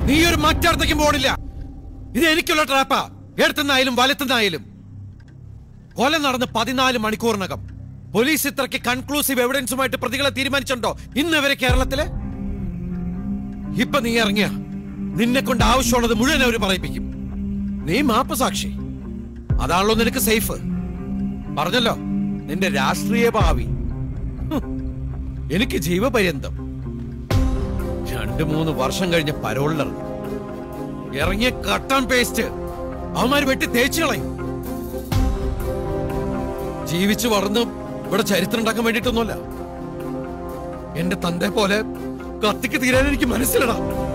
നീ ഒരു മറ്റടത്തേക്കും പോണില്ല ഇത് എനിക്കുള്ള ട്രാപ്പാ ഇടത്തുനിന്നായാലും വലത്തുനിന്നായാലും കൊല നടന്ന് പതിനാല് മണിക്കൂറിനകം പോലീസ് ഇത്രയ്ക്ക് കൺക്ലൂസീവ് എവിഡൻസുമായിട്ട് പ്രതികളെ തീരുമാനിച്ചിട്ടുണ്ടോ ഇന്ന് വരെ കേരളത്തില് ഇപ്പൊ നീ ഇറങ്ങിയ നിന്നെ കൊണ്ട് ആവശ്യമുള്ളത് മുഴുവൻ അവർ പറയിപ്പിക്കും നീ മാപ്പ് സാക്ഷി അതാണല്ലോ നിനക്ക് സേഫ് പറഞ്ഞല്ലോ നിന്റെ രാഷ്ട്രീയ ഭാവി ഹും. എനിക്ക് ജീവപര്യന്തം രണ്ടു മൂന്ന് വർഷം കഴിഞ്ഞ് പരോളിലിറങ്ങും ഇറങ്ങിയ കട്ടൺ പേസ്റ്റ് അവന്മാര് വെട്ടി തേച്ചു കളയും ജീവിച്ചു വളർന്ന് ഇവിടെ ചരിത്രം ഉണ്ടാക്കാൻ വേണ്ടിയിട്ടൊന്നുമല്ല എന്റെ തന്റെ പോലെ കത്തിക്ക് തീരാൻ എനിക്ക് മനസ്സിലടാ